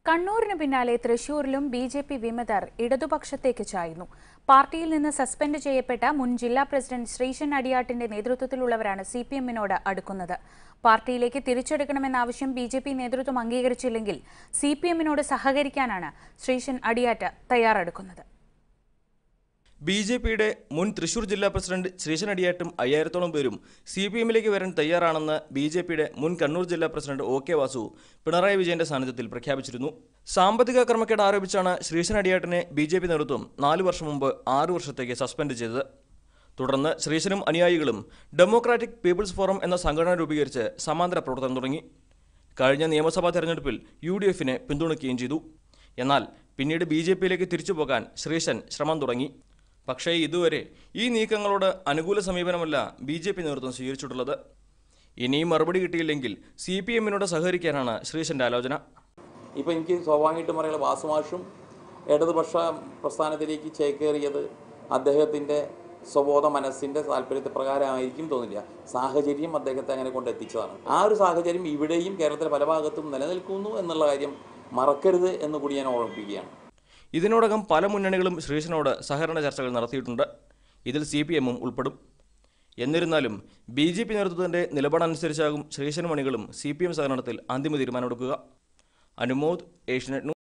കണ്ണൂരിന് പിന്നാലെ തൃശൂരിലും B J P വിമതർ ഇടതുപക്ഷത്തേക്ക് ചായുന്നു പാർട്ടിയിൽ നിന്ന് സസ്പെൻഡ് ചെയ്യപ്പെട്ട മുൻ ജില്ലാ പ്രസിഡന്റ് ശ്രീശൻ അടിയാട്ടിന്റെ നേതൃത്വത്തിലുള്ളവരാണ് സി പി എമ്മിനോട് അടുക്കുന്നത് പാർട്ടിയിലേക്ക് തിരിച്ചെടുക്കണമെന്ന ആവശ്യം ബി ജെ പി നേതൃത്വം അംഗീകരിച്ചില്ലെങ്കിൽ സി പി എമ്മിനോട് സഹകരിക്കാനാണ് ശ്രീശൻ അടിയാട്ട് തയ്യാറെടുക്കുന്നത് ബി ജെ പിയുടെ മുൻ തൃശൂർ ജില്ലാ പ്രസിഡന്റ് ശ്രീശൻ അടിയാട്ടും അയ്യായിരത്തോളം പേരും സി പി എമ്മിലേക്ക് വരാൻ തയ്യാറാണെന്ന് ബി ജെ പിയുടെ മുൻ കണ്ണൂർ ജില്ലാ president O K Vasu Pinarayi വിജയന്റെ സാന്നിധ്യത്തിൽ പ്രഖ്യാപിച്ചിരുന്നു സാമ്പത്തിക ക്രമക്കേട് ആരോപിച്ചാണ് ശ്രീശൻ അടിയാട്ടിനെ ബി ജെ പി നേതൃത്വം നാലു വർഷം മുമ്പ് ആറു വർഷത്തേക്ക് സസ്പെൻഡ് ചെയ്തത് തുടർന്ന് ശ്രീശനും അനുയായികളും ഡെമോക്രാറ്റിക് പീപ്പിൾസ് ഫോറം എന്ന സംഘടന രൂപീകരിച്ച് സമാന്തര പ്രവർത്തനം തുടങ്ങി കഴിഞ്ഞ നിയമസഭാ തെരഞ്ഞെടുപ്പിൽ യു ഡി എഫിനെ പിന്തുണയ്ക്കുകയും ചെയ്തു എന്നാൽ പിന്നീട് ബി ജെ പിയിലേക്ക് തിരിച്ചു പോകാൻ ശ്രീശൻ ശ്രമം തുടങ്ങി പക്ഷേ ഇതുവരെ ഈ നീക്കങ്ങളോട് അനുകൂല സമീപനമല്ല ബി ജെ പി നേതൃത്വം സ്വീകരിച്ചിട്ടുള്ളത് ഇനിയും മറുപടി കിട്ടിയില്ലെങ്കിൽ സി പി എമ്മിനോട് സഹകരിക്കാനാണ് ശ്രീശന്റെ ആലോചന ഇപ്പോൾ എനിക്ക് സ്വാഭാവികമായിട്ടും പറയാനുള്ള വാസുമാഷും ഇടതുപക്ഷ പ്രസ്ഥാനത്തിലേക്ക് ചേക്കേറിയത് അദ്ദേഹത്തിൻ്റെ സ്വബോധ മനസ്സിൻ്റെ താല്പര്യത്തെ പ്രകാരമായിരിക്കും തോന്നില്ല സാഹചര്യം അദ്ദേഹത്തെ അങ്ങനെ കൊണ്ടെത്തിച്ചതാണ് ആ ഒരു സാഹചര്യം ഇവിടെയും കേരളത്തിലെ പല ഭാഗത്തും നിലനിൽക്കുന്നു എന്നുള്ള കാര്യം മറക്കരുത് എന്ന് കൂടി ഞാൻ ഓർമ്മിപ്പിക്കുകയാണ് ഇതിനോടകം പല മുന്നണികളും ശ്രീശനോട് സഹകരണ ചർച്ചകൾ നടത്തിയിട്ടുണ്ട് ഇതിൽ സി പി എമ്മും ഉൾപ്പെടും എന്നിരുന്നാലും ബി ജെ പി നേതൃത്വത്തിന്റെ നിലപാടനുസരിച്ചാകും ശ്രീശനും മണികളും സി പി എം സഹകരണത്തിൽ അന്തിമ തീരുമാനമെടുക്കുക അനുമോദ് ഏഷ്യനെറ്റ് ന്യൂസ്